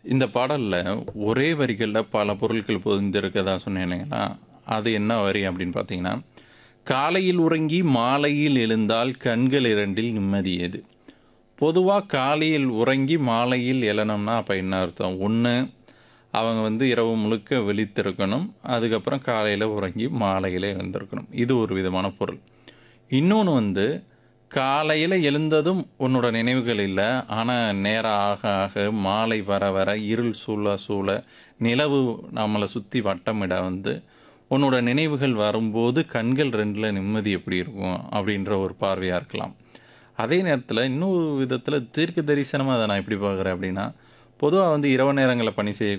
இந்த பாடல்ல ஒரே வரிகள்ல பல பொருட்கள் பொதிந்திருக்கதா சொன்னேன் இல்லைங்களா? அது என்ன வரி அப்படின்னு பார்த்தீங்கன்னா, "காலையில் உறங்கி மாலையில் எழுந்தால் கண்கள் இரண்டில் நிம்மதி ஏது?" பொதுவா காலையில் உறங்கி மாலையில் எழணும்னா அப்ப என்ன அர்த்தம்? ஒண்ணு அவங்க வந்து இரவு முழுக்க விழித்திருக்கணும். அதுக்கப்புறம் காலையில உறங்கி மாலையில எழுந்திருக்கணும். இது ஒரு விதமான பொருள். இன்னொன்னு வந்து காலையில எழுந்ததும் உன்னோட நினைவுகள் இல்ல. ஆனா நேரம் ஆக ஆக மாலை வர வர இருள் சூழ சூழ நிலவு நம்மள சுத்தி வட்டமிட வந்து உன்னோட நினைவுகள் வரும்போது கண்கள் 2ல நிம்மதி எப்படி இருக்கும்? அப்படின்ற ஒரு பார்வையா இருக்கலாம். அதே நேரத்தில இன்னொரு விதத்தில தீர்க்க தரிசனமா அத நான் எப்படி பார்க்குறேன் அப்படின்னா, பொதுவா வந்து இரவு நேரங்கள்ல பணி செய்ய